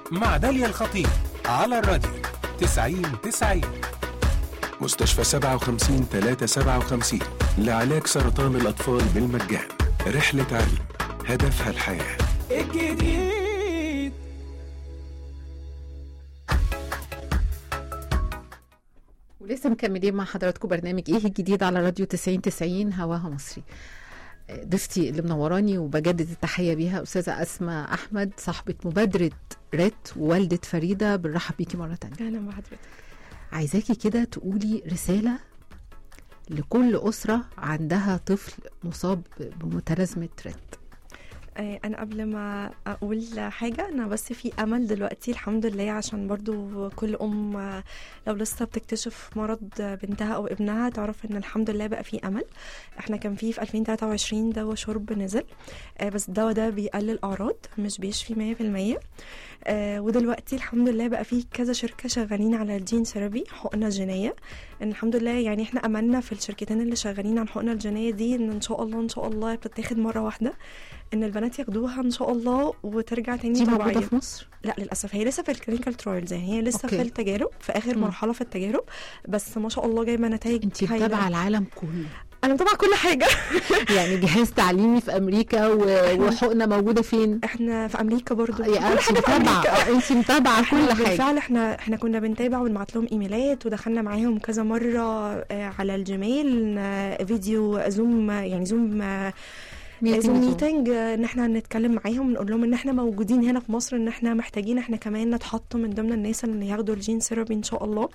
مع داليا الخطيب على الراديو 90 90 مستشفى 57 357 لعلاج سرطان الأطفال بالمجان رحلة علم هدفها الحياة الجديد ولسه مكملين مع حضراتكم برنامج ايه الجديد على راديو 90 90 هواها مصري ضيفتي اللي منوراني وبجدد التحيه بيها استاذه اسماء احمد صاحبه مبادره ريت ووالده فريده بنرحب بيكي مره تانية اهلا بحضرتك عايزاكي كده تقولي رساله لكل اسره عندها طفل مصاب بمتلازمه ريت آه، انا قبل ما اقول حاجه انا بس في امل دلوقتي الحمد لله عشان برضو كل ام آه، لو لسه بتكتشف مرض بنتها او ابنها تعرف ان الحمد لله بقى في امل احنا كان في في 2023 دواء شرب نزل آه، بس الدواء ده بيقلل اعراض مش بيشفي 100% آه ودلوقتي الحمد لله بقى في كذا شركه شغالين على الجين ثيرابي حقنه جينيه ان الحمد لله يعني احنا املنا في الشركتين اللي شغالين على الحقنه الجينيه دي ان ان شاء الله ان شاء الله بتتاخد مره واحده ان البنات ياخدوها ان شاء الله وترجع تاني دي طبيعيه موجوده في مصر لا للاسف هي لسه في الكلينيكال ترايلز يعني هي لسه أوكي. في التجارب في اخر مم. مرحله في التجارب بس ما شاء الله جايبه نتائج انت هايلة. متابعه العالم كله انا متابعه كل حاجه يعني جهاز تعليمي في امريكا و- وحقنه موجوده فين احنا في امريكا برضو يا كل انت حاجه في متابعه امريكا آه، انت متابعه كل حاجه بالفعل احنا احنا كنا بنتابع ونبعت لهم ايميلات ودخلنا معاهم كذا مره آه، على الجيميل آه، فيديو زوم آه، يعني زوم آه، ميتنج زوم زوم. ميتنج آه، ان احنا نتكلم معاهم ونقول لهم ان احنا موجودين هنا في مصر ان احنا محتاجين احنا كمان نتحط من ضمن الناس اللي ياخدوا الجين ثيرابي ان شاء الله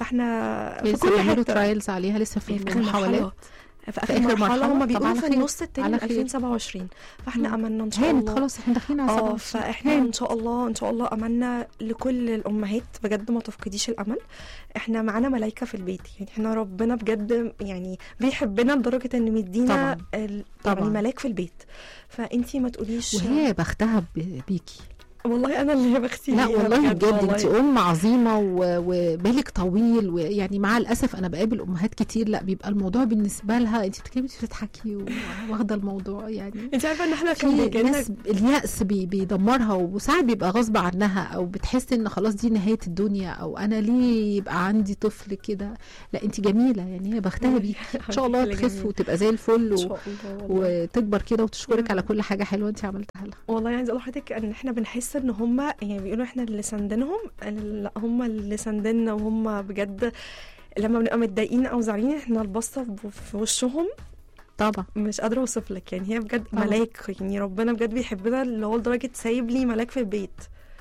فاحنا في لسه كل بيعملوا حته ترايلز عليها لسه في في آخر المحاولات مرحلة. في في اخر آخر مرحله, مرحلة؟ هم طب بيقولوا على في خير. النص التاني على من خير. 2027 فاحنا مم. املنا ان شاء هانت الله خلاص احنا داخلين على اه 27 فاحنا هانت. ان شاء الله ان شاء الله املنا لكل الامهات بجد ما تفقديش الامل احنا معانا ملايكه في البيت يعني احنا ربنا بجد يعني بيحبنا لدرجه ان مدينا طبعاً. ال- طبعاً. يعني ملاك في البيت فانتي ما تقوليش وهي بختها ب- بيكي والله انا اللي بختي لا بيها والله بجد والله. انت ام عظيمه و- وبالك طويل ويعني مع الاسف انا بقابل امهات كتير لا بيبقى الموضوع بالنسبه لها انت بتتكلمي بتضحكي واخده الموضوع يعني انت عارفه ان احنا في كان بيجيلنا ناس اليأس بي بيدمرها وساعات بيبقى غصب عنها او بتحس ان خلاص دي نهايه الدنيا او انا ليه يبقى عندي طفل كده لا انت جميله يعني هي بختها بيكي ان شاء الله اللي تخف جميل. وتبقى زي الفل ان و... شاء الله والله. وتكبر كده وتشكرك مم. على كل حاجه حلوه انت عملتها لها والله عايزه اقول لحضرتك ان احنا بنحس ان هم يعني بيقولوا احنا اللي ساندينهم لا هم اللي ساندنا وهم بجد لما بنبقى متضايقين او زعلانين احنا البصه ب- في وشهم طبعا مش قادره اوصف لك يعني هي بجد طبعا. ملاك يعني ربنا بجد بيحبنا اللي هو لدرجه سايب لي ملاك في البيت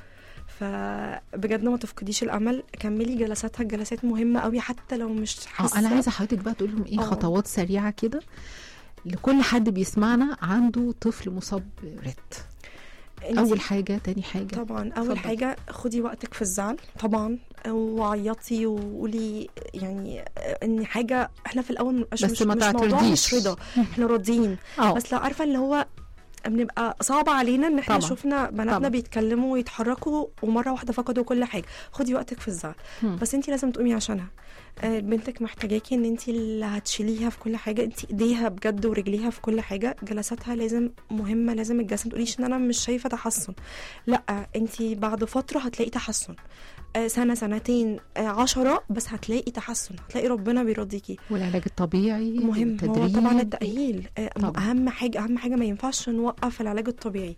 فبجد ما تفقديش الامل كملي جلساتها الجلسات مهمه قوي حتى لو مش اه حاسه انا عايزه حضرتك بقى تقول لهم ايه اه. خطوات سريعه كده لكل حد بيسمعنا عنده طفل مصاب ريت انتي- اول حاجه تاني حاجه طبعا اول اتفضلي. حاجه خدي وقتك في الزعل طبعا وعيطي وقولي يعني ان حاجه احنا في الاول مش بس مش, ما مش موضوع تعترضيش. مش رضا احنا راضيين اه بس لو عارفه اللي هو بنبقى صعب علينا ان احنا طبعا. شفنا بناتنا طبعا. بيتكلموا ويتحركوا ومره واحده فقدوا كل حاجه خدي وقتك في الزعل مم. بس انت لازم تقومي عشانها آه، بنتك محتاجاكي ان انت اللي هتشيليها في كل حاجه انت ايديها بجد ورجليها في كل حاجه جلساتها لازم مهمه لازم الجلسه ما تقوليش ان انا مش شايفه تحسن لا انت بعد فتره هتلاقي تحسن آه، سنه سنتين آه، عشرة بس هتلاقي تحسن هتلاقي ربنا بيرضيكي والعلاج الطبيعي مهم هو والتدريب. طبعا التأهيل آه، طبعا. أهم حاجة أهم حاجة ما ينفعش نوقف العلاج الطبيعي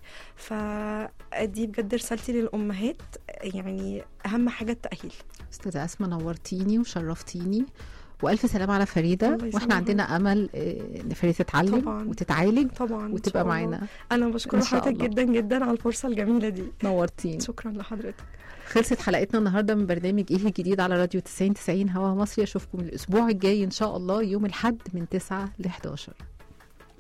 فدي بجد رسالتي للأمهات يعني أهم حاجة التأهيل استاذه اسماء نورتيني وشرفتيني والف سلام على فريده الله واحنا يسلمك. عندنا امل آه، ان فريده تتعلم طبعا. وتتعالج طبعا إن وتبقى شاء الله. معانا أنا بشكر إن شاء حضرتك الله. جدا جدا على الفرصة الجميلة دي نورتيني شكرا لحضرتك خلصت حلقتنا النهارده من برنامج ايه الجديد على راديو 90 90 هوا مصري اشوفكم الاسبوع الجاي ان شاء الله يوم الاحد من 9 ل 11